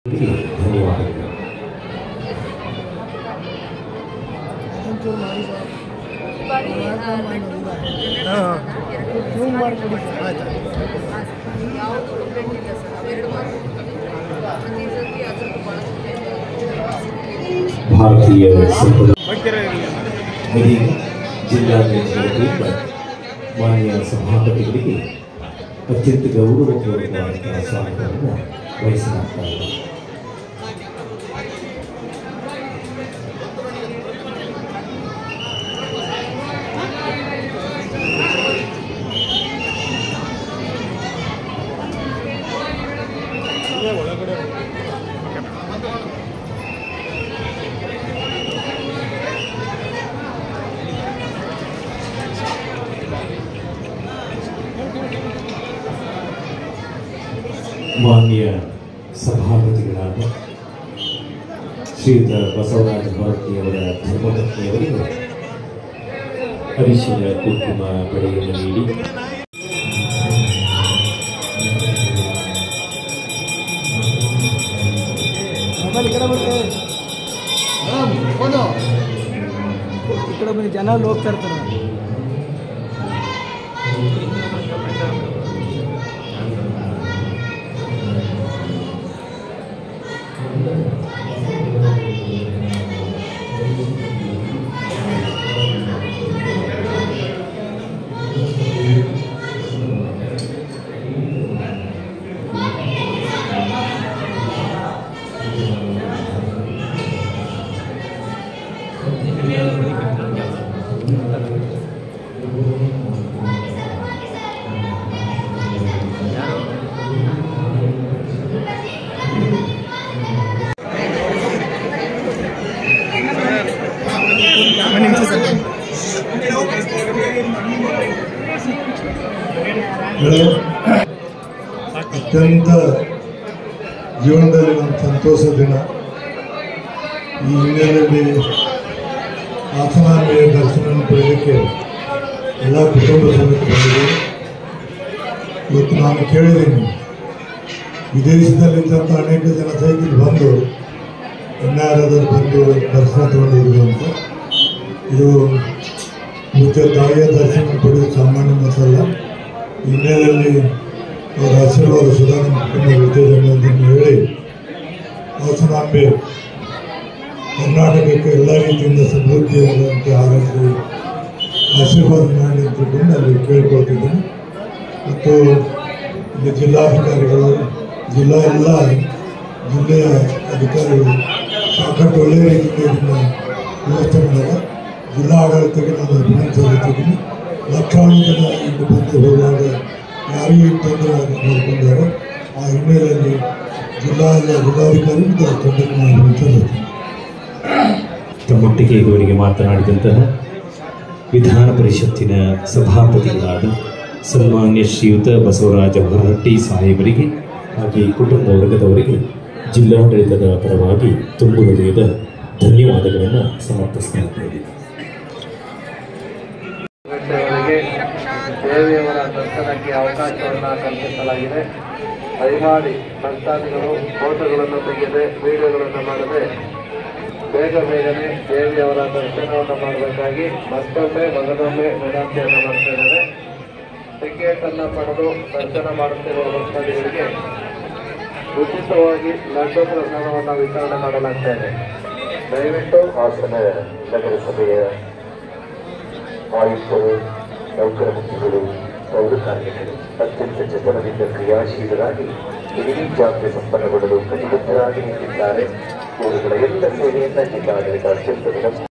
ಧನ್ಯವಾದಗಳು ಒಂಚೂರು ಮಾಡಿ ಸರ್ ಈ ಬಾರಿ ಆ, ಲಡ್ಡು ಹಾಂ. ಎರಡು ಜೂಮ್ ಮಾಡಿಕೊಡಿ ಸರ್ ಆಯ್ತಾ ಯಾವುದು ಕಂಪ್ಲೇಂಟ್ ಇಲ್ಲ ಸರ್ ಅವೆರಡು ಮಾತ್ರ ಪ್ರತಿ ಸರ್ತಿ ಅದ್ರದ್ದು ಭಾಳಷ್ಟು ಭಾರತೀಯ ಸಂಪದ ಬೈಕರೇ ಇರಲಿ ಇದೀಗ ಜಿಲ್ಲಾಡಳಿತದ ಮಾನ್ಯ ಸಭಾಪತಿಗಳಿಗೆ ಅತ್ಯಂತ ಗೌರವಪೂರ್ವಕವಾದಂತಹ ಸ್ವಾಗತವನ್ನು ವಹಿಸಲಾಗ್ತಾ ಇದೆ ಒಳಗಡೆ ಮಾನ್ಯ ಸಭಾಪತಿಗಳಾದ ಶ್ರೀಯುತ ಬಸವರಾಜ ಭಾರತಿಯವರ ಧರ್ಮಪತ್ನಿಯವರಿಗೆ ಅರಿಶಿನ ಕುಂಕುಮ ಬಳೆಯನ್ನು ನೀಡಿ ಮೊಬೈಲ್ ಈ ಕಡೆ ಬರುತ್ತೆ ಈ ಕಡೆ ಬನ್ನಿ ಜನ ಅಲ್ಲಿ ಹೋಗ್ತಾ ಇರ್ತಾರೆ ಒಂದು ನಿಮಿಷ ಸರ್ ಅತ್ಯಂತ ಜೀವನದಲ್ಲಿ ಒಂದು ಸಂತೋಷ ದಿನ ಈ ಹಿನ್ನೆಲೆಯಲ್ಲಿ ಹಾಸನಾಂಬೆಯ ದರ್ಶನ ಪಡೆಯಲಿಕ್ಕೆ ಎಲ್ಲ ಕುಟುಂಬ ಸಮೇತ ಬಂದಿದೆ ಇವತ್ತು ನಾನು ಕೇಳಿದ್ದೀನಿ ವಿದೇಶದಲ್ಲಿದ್ದಂಥ ಅನೇಕ ಜನ ಸೈಕಲ್ ಬಂದು ಇನ್ಯಾರಾದರೂ ಬಂದು ದರ್ಶನ ತಗೊಂಡಿದ್ರು ಅಂತ ಇದು ಮತ್ತೆ ತಾಯಿಯ ದರ್ಶನ ಪಡೆದು ಸಾಮಾನ್ಯ ಮಾತಲ್ಲ ಈ ಹಿನ್ನೆಲೆಯಲ್ಲಿ ಅವರ ಆಶೀರ್ವಾದ ಸುಧಾ ನಮ್ಮ ಕುಟುಂಬ ಇರ್ತದೆ ಅನ್ನೋದನ್ನು ಹೇಳಿ ಹಾಸನಾಂಬೆ ಕರ್ನಾಟಕಕ್ಕೆ ಎಲ್ಲ ರೀತಿಯಿಂದ ಸಮೃದ್ಧಿಯಾದಂತೆ ಆರೋಗ್ಯ ಆಶೀರ್ವಾದ ಮಾಡಿ ಅಂತ ತಿಳ್ಕೊಂಡು ಅಲ್ಲಿ ಕೇಳ್ಕೊಳ್ತಿದ್ದೀನಿ ಮತ್ತು ಇಲ್ಲಿ ಜಿಲ್ಲಾಧಿಕಾರಿಗಳು ಜಿಲ್ಲಾ ಎಲ್ಲ ಜಿಲ್ಲೆಯ ಅಧಿಕಾರಿಗಳು ಸಾಕಷ್ಟು ಒಳ್ಳೆಯ ರೀತಿಯಿಂದ ಇದನ್ನು ವ್ಯವಸ್ಥೆ ಮಾಡಿದ ಜಿಲ್ಲಾ ಆಡಳಿತಕ್ಕೆ ನಾನು ಅಭಿನಂದನೆ ಸಲ್ಲಿಸಿದ್ದೀನಿ ಲಕ್ಷಾಂತರ ಜನ ಇಲ್ಲಿ ಬಂದು ಹೋಗುವಾಗ ಯಾರಿಗೂ ತೊಂದರೆ ಆಗದೆ ನೋಡ್ಕೊಂಡಾರೋ ಆ ಹಿನ್ನೆಲೆಯಲ್ಲಿ ಜಿಲ್ಲಾ ಜಿಲ್ಲಾಧಿಕಾರಿ ಮತ್ತು ಆ ತಂಡಕ್ಕೆ ನಾನು ಅಭಿನಂದನೆ ಸಲ್ಲಿಸ್ತೀನಿ ತಮ್ಮೊಟ್ಟಿಗೆ ಇದುವರೆಗೆ ಮಾತನಾಡಿದಂತಹ ವಿಧಾನ ಪರಿಷತ್ತಿನ ಸಭಾಪತಿಗಳಾದ ಸನ್ಮಾನ್ಯ ಶ್ರೀಯುತ ಬಸವರಾಜ ಹೊರಹಟ್ಟಿ ಸಾಹೇಬರಿಗೆ ಹಾಗೆ ಕುಟುಂಬ ವರ್ಗದವರಿಗೆ ಜಿಲ್ಲಾಡಳಿತದ ಪರವಾಗಿ ತುಂಬು ಹೃದಯದ ಧನ್ಯವಾದಗಳನ್ನು ಸಮರ್ಪಿಸ್ತಾ ಇದ್ದೇವೆ ಗಂಟೆಯವರೆಗೆ ದೇವಿಯವರ ದರ್ಶನಕ್ಕೆ ಅವಕಾಶವನ್ನು ಕಲ್ಪಿಸಲಾಗಿದೆ ದಯಮಾಡಿ ಭಕ್ತಾದಿಗಳು ಫೋಟೋಗಳನ್ನು ತೆಗೆಯದೆ ವಿಡಿಯೋಗಳನ್ನು ಮಾಡದೆ ಬೇಗ ಬೇಗನೆ ದೇವಿಯವರ ದರ್ಶನವನ್ನು ಮಾಡಬೇಕಾಗಿ ಮತ್ತೊಮ್ಮೆ ಮಗದೊಮ್ಮೆ ವಿನಂತಿಯನ್ನು ಮಾಡ್ತಾ ಇದ್ದಾರೆ ಟಿಕೆಟ್ ಅನ್ನು ಪಡೆದು ದರ್ಶನ ಮಾಡುತ್ತಿರುವ ಭಕ್ತಾದಿಗಳಿಗೆ ಉಚಿತವಾಗಿ ಲಡ್ಡು ಪ್ರಸಾದವನ್ನು ವಿತರಣೆ ಮಾಡಲಾಗ್ತಾ ಇದೆ ದಯವಿಟ್ಟು ಹಾಸನ ನಗರಸಭೆಯ ಆಯುಕ್ತರು ನೌಕರ ಮಂತ್ರಿಗಳು ಪೌರ ಕಾರ್ಮಿಕರು ಅತ್ಯಂತ ಜನರಿಂದ ಕ್ರಿಯಾಶೀಲರಾಗಿ ಇಡೀ ಜಾತ್ರೆ ಸಂಪನ್ನಗೊಳ್ಳಲು ಕಟಿಬದ್ಧರಾಗಿ ನಿಂತಿದ್ದಾರೆ ಇವರುಗಳ ಎಲ್ಲ ಸೇವೆಯಿಂದ ಜಿಲ್ಲಾಡಳಿತ ಅತ್ಯಂತ